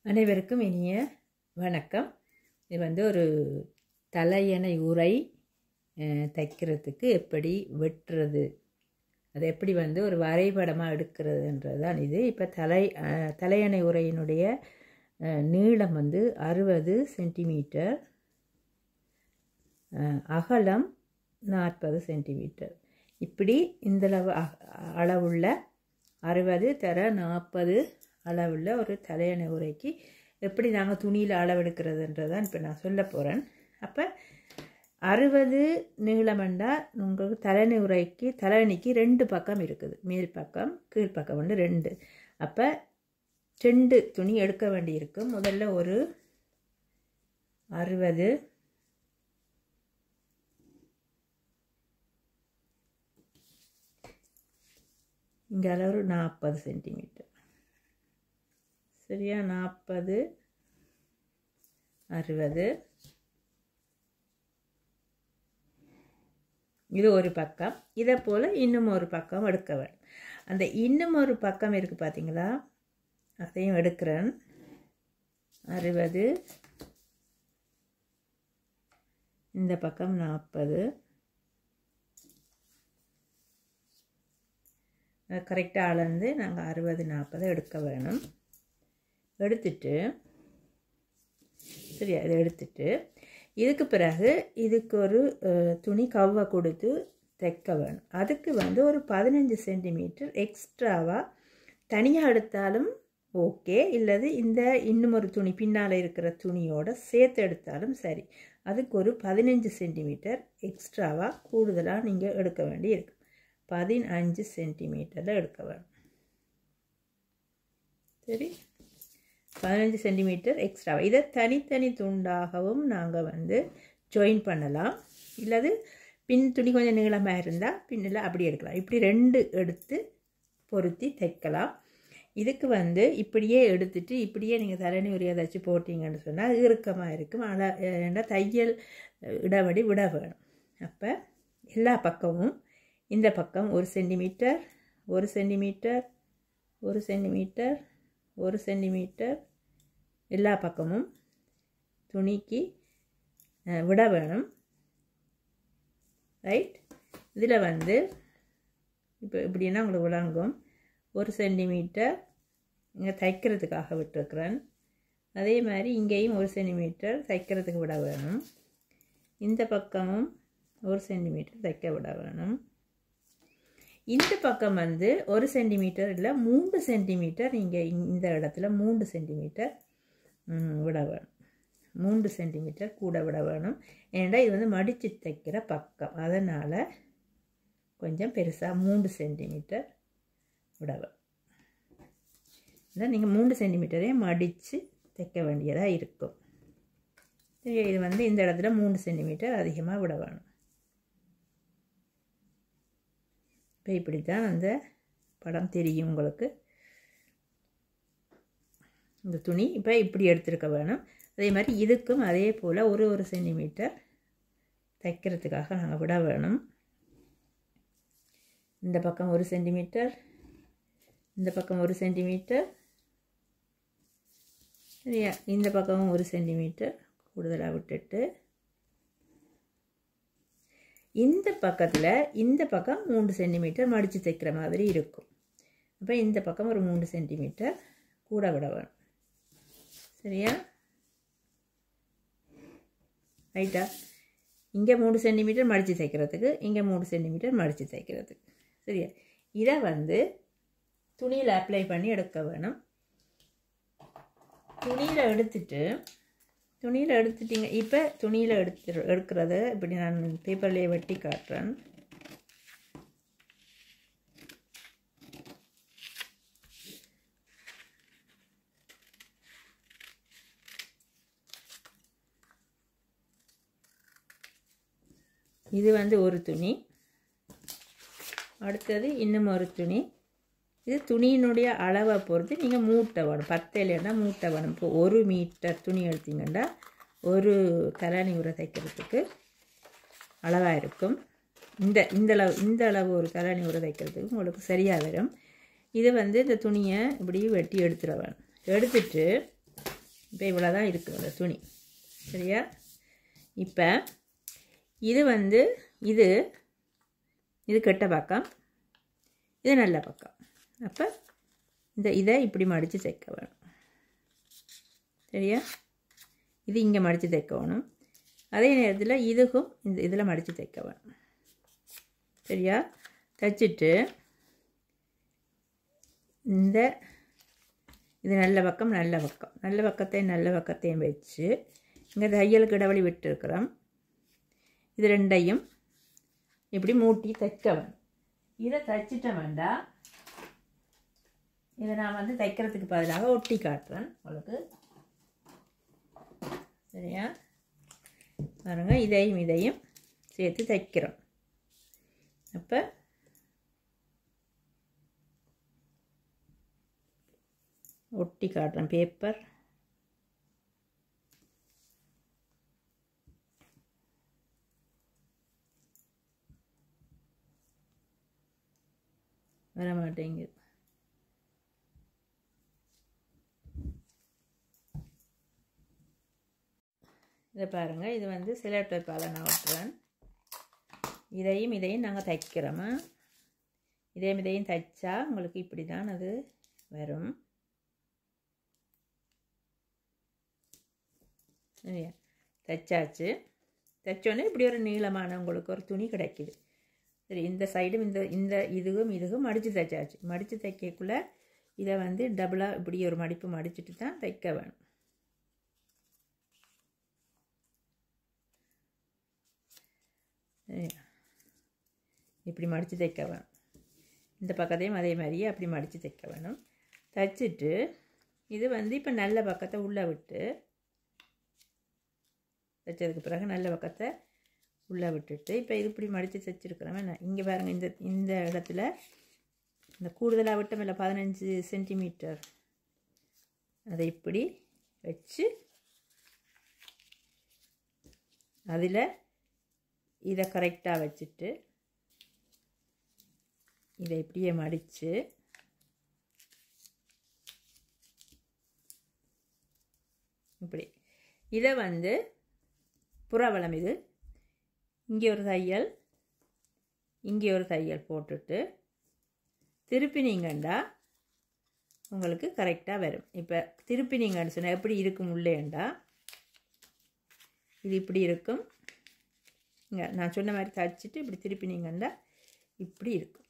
அனைவருக்கும் இனிய வணக்கம் இது வந்து ஒரு தலையணை உரை அஹ், தைக்கிறதுக்கு எப்படி வெட்டுறது அது எப்படி வந்து ஒரு வரைபடமாக எடுக்கிறதுன்றது தான் இது இப்போ தலை அஹ், தலையணை உரையினுடைய அஹ், நீளம் வந்து அறுபது சென்டிமீட்டர் அஹ், அகலம் நாற்பது சென்டிமீட்டர் இப்படி இந்த அளவு அ- அளவுள்ள அறுபது தர நாற்பது அளவுள்ள ஒரு தலையணை உரைக்கு எப்படி நாங்கள் துணியில் அளவெடுக்கிறதுன்றதான் இப்போ நான் சொல்ல போகிறேன் அப்போ அறுபது நீளமண்டா உங்களுக்கு தலையணை உரைக்கு தலையணைக்கு ரெண்டு பக்கம் இருக்குது மேல் பக்கம் கீழ் பக்கம் வந்து ரெண்டு அப்போ ரெண்டு துணி எடுக்க வேண்டியிருக்கும் முதல்ல ஒரு அறுபது இங்கே அளவு நாற்பது சென்டிமீட்டர் சரியா நாற்பது அறுபது இது ஒரு பக்கம் இதை போல் இன்னும் ஒரு பக்கம் எடுக்க வேண்டும் அந்த இன்னும் ஒரு பக்கம் இருக்குது பார்த்தீங்களா அதையும் எடுக்கிறேன் அறுபது இந்த பக்கம் நாற்பது கரெக்டாக அளந்து நாங்கள் அறுபது நாற்பது எடுக்க வேணும் எடுத்துட்டு சரியா இதை எடுத்துட்டு இதுக்கு பிறகு இதுக்கு ஒரு அஹ், துணி கவ்வை கொடுத்து தைக்க வேணும் அதுக்கு வந்து ஒரு பதினஞ்சு சென்டிமீட்டர் எக்ஸ்ட்ராவாக தனியாக எடுத்தாலும் ஓகே இல்லது இந்த இன்னும் ஒரு துணி பின்னால் இருக்கிற துணியோட சேர்த்து எடுத்தாலும் சரி அதுக்கு ஒரு பதினஞ்சு சென்டிமீட்டர் எக்ஸ்ட்ராவாக கூடுதலாக நீங்கள் எடுக்க வேண்டி இருக்கு பதினஞ்சு சென்டிமீட்டரில் எடுக்க வேணும் சரி பதினஞ்சு சென்டிமீட்டர் எக்ஸ்ட்ரா இதை தனித்தனி துண்டாகவும் நாங்கள் வந்து ஜாயின் பண்ணலாம் இல்லது பின் துணி கொஞ்சம் நீளமாக இருந்தால் பின்னில் அப்படி எடுக்கலாம் இப்படி ரெண்டு எடுத்து பொருத்தி தைக்கலாம் இதுக்கு வந்து இப்படியே எடுத்துட்டு இப்படியே நீங்கள் தலைநி ஒரு ஏதாச்சும் போட்டிங்கன்னு சொன்னால் இறுக்கமாக இருக்கும் அள ஏன்னா தையல் இடைவெளி விட வேணும் அப்போ எல்லா பக்கமும் இந்த பக்கம் ஒரு சென்டிமீட்டர் ஒரு சென்டிமீட்டர் ஒரு சென்டிமீட்டர் ஒரு சென்டிமீட்டர் எல்லா பக்கமும் துணிக்கு அஹ், விட வேணும் ரைட் இதில் வந்து இப்போ இப்படின்னா உங்களுக்கு விளங்கும் ஒரு சென்டிமீட்டர் இங்கே தைக்கிறதுக்காக விட்டுருக்குறேன் அதே மாதிரி இங்கேயும் ஒரு சென்டிமீட்டர் தைக்கிறதுக்கு விட வேணும் இந்த பக்கமும் ஒரு சென்டிமீட்டர் தைக்க விட வேணும் இந்த பக்கம் வந்து ஒரு சென்டிமீட்டர் இல்லை மூன்று சென்டிமீட்டர் இங்கே இந்த இடத்துல மூன்று சென்டிமீட்டர் ம், விட வேணும் மூன்று சென்டிமீட்டர் கூட விட வேணும் ஏன்னா இது வந்து மடித்து தைக்கிற பக்கம் அதனால் கொஞ்சம் பெருசாக மூன்று சென்டிமீட்டர் விட வேணும் இல்லை நீங்கள் மூன்று சென்டிமீட்டரே மடித்து தைக்க வேண்டியதாக இருக்கும் சரி இது வந்து இந்த இடத்துல மூணு சென்டிமீட்டர் அதிகமாக விட வேணும் இப்போ இப்படி தான் அந்த படம் தெரியும் உங்களுக்கு இந்த துணி இப்போ இப்படி எடுத்துருக்க வேணும் அதே மாதிரி இதுக்கும் அதே போல் ஒரு ஒரு சென்டிமீட்டர் தைக்கிறதுக்காக நாங்கள் விட வேணும் இந்த பக்கம் ஒரு சென்டிமீட்டர் இந்த பக்கம் ஒரு சென்டிமீட்டர் சரியா இந்த பக்கமும் ஒரு சென்டிமீட்டர் கூடுதலாக விட்டுட்டு இந்த பக்கத்தில் இந்த பக்கம் மூன்று சென்டிமீட்டர் மடித்து தைக்கிற மாதிரி இருக்கும் அப்போ இந்த பக்கம் ஒரு மூன்று சென்டிமீட்டர் கூட விட வேணும் சரியா ரைட்டா இங்கே மூணு சென்டிமீட்டர் மடித்து தைக்கிறதுக்கு இங்கே மூணு சென்டிமீட்டர் மடித்து தைக்கிறதுக்கு சரியா இதை வந்து துணியில் அப்ளை பண்ணி எடுக்க வேணும் துணியில் எடுத்துட்டு துணியில் எடுத்துட்டீங்க இப்போ துணியில் எடுத்து எடுக்கிறத இப்படி நான் பேப்பர்லேயே வெட்டி காட்டுறேன் இது வந்து ஒரு துணி அடுத்தது இன்னும் ஒரு துணி இது துணியினுடைய அளவை பொறுத்து நீங்கள் மூட்டை வேணும் பத்து இல்லைன்னா மூட்டை வேணும் இப்போ ஒரு மீட்டர் துணி எடுத்தீங்கன்னா ஒரு கலாணி உரை தைக்கிறதுக்கு அளவாக இருக்கும் இந்த இந்த அளவு இந்த அளவு ஒரு கலாணி உரை தைக்கிறதுக்கு உங்களுக்கு சரியாக வரும் இது வந்து இந்த துணியை இப்படி வெட்டி எடுத்துட வேணும் எடுத்துட்டு இப்போ இவ்வளோ தான் இருக்குது அந்த துணி சரியா இப்போ இது வந்து இது இது கெட்ட பக்கம் இது நல்ல பக்கம் அப்போ இந்த இதை இப்படி மடித்து தைக்க வேணும் சரியா இது இங்கே மடித்து தைக்கணும் அதே நேரத்தில் இதுக்கும் இந்த இதில் மடித்து தைக்க வேணும் சரியா தைச்சிட்டு இந்த இது நல்ல பக்கம் நல்ல பக்கம் நல்ல பக்கத்தையும் நல்ல பக்கத்தையும் வச்சு இங்கே தையலுக்கு இடைவெளி விட்டுருக்குறோம் இது ரெண்டையும் இப்படி மூட்டி தைக்க வேணும் இதை தைச்சிட்ட வேண்டாம் இதை நான் வந்து தைக்கிறதுக்கு பதிலாக ஒட்டி காட்டுறேன் உங்களுக்கு சரியா பாருங்க இதையும் இதையும் சேர்த்து தைக்கிறோம் அப்போ ஒட்டி காட்டுறேன் பேப்பர் வர மாட்டேங்குது இதை பாருங்கள் இது வந்து சிலர் பேப்பால் நான் ஒட்டுறேன் இதையும் இதையும் நாங்கள் தைக்கிறோமா இதையும் இதையும் தைச்சா உங்களுக்கு இப்படி தான் அது வரும் சரியா தைச்சாச்சு தைச்சோன்னே இப்படி ஒரு நீளமான உங்களுக்கு ஒரு துணி கிடைக்கிது சரி இந்த சைடும் இந்த இந்த இதுவும் இதுவும் மடித்து தைச்சாச்சு மடித்து தைக்கக்குள்ளே இதை வந்து டபுளாக இப்படி ஒரு மடிப்பு மடிச்சுட்டு தான் தைக்க வேணும் இப்படி மடித்து தைக்க வேணும் இந்த பக்கத்தையும் அதே மாதிரியே அப்படி மடித்து தைக்க வேணும் தைச்சிட்டு இது வந்து இப்போ நல்ல பக்கத்தை உள்ளே விட்டு தைச்சதுக்கு பிறகு நல்ல பக்கத்தை உள்ளே விட்டுட்டு இப்போ இது இப்படி மடித்து தைச்சிருக்கிறோமே நான் இங்கே பாருங்கள் இந்த இந்த இடத்துல இந்த கூடுதலாக விட்டம் இல்லை பதினஞ்சு சென்டிமீட்டர் அதை இப்படி வச்சு அதில் இதை கரெக்டாக வச்சுட்டு இதை இப்படியே மடித்து இப்படி இதை வந்து புறவளம் இது இங்கே ஒரு தையல் இங்கே ஒரு தையல் போட்டுட்டு திருப்பினீங்கண்டா உங்களுக்கு கரெக்டாக வரும் இப்போ திருப்பினீங்கன்னு சொன்னால் எப்படி இருக்கும் உள்ளேண்டா இது இப்படி இருக்கும் இங்கே நான் சொன்ன மாதிரி தைச்சிட்டு இப்படி திருப்பினீங்கண்டா இப்படி இருக்கும்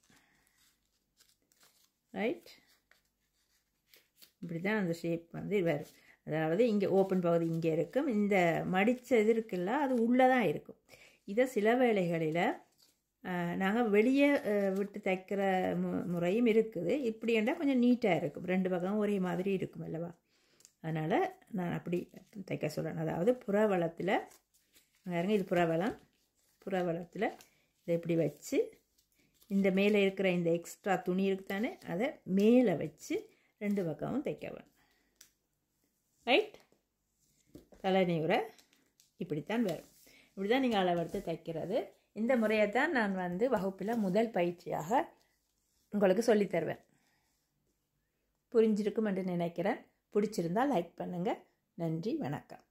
ரைட் இப்படி தான் அந்த ஷேப் வந்து வரும் அதாவது இங்கே ஓப்பன் பகுதி இங்கே இருக்கும் இந்த மடித்த இது இருக்குல்ல அது உள்ளே தான் இருக்கும் இதை சில வேளைகளில் நாங்கள் வெளியே விட்டு தைக்கிற மு முறையும் இருக்குது இப்படி என்றால் கொஞ்சம் நீட்டாக இருக்கும் ரெண்டு பக்கம் ஒரே மாதிரி இருக்கும் அல்லவா அதனால் நான் அப்படி தைக்க சொல்கிறேன் அதாவது புறவளத்தில் பாருங்க இது புறவளம் புறவளத்தில் இதை இப்படி வச்சு இந்த மேலே இருக்கிற இந்த எக்ஸ்ட்ரா துணி இருக்குதானே அதை மேலே வச்சு ரெண்டு பக்கமும் தைக்க வேணும் ரைட் தலைநீரை இப்படித்தான் வரும் இப்படி தான் நீங்கள் அளவெடுத்து தைக்கிறது இந்த முறையை தான் நான் வந்து வகுப்பில் முதல் பயிற்சியாக உங்களுக்கு சொல்லித்தருவேன் புரிஞ்சிருக்கும் என்று நினைக்கிறேன் பிடிச்சிருந்தால் லைக் பண்ணுங்கள் நன்றி வணக்கம்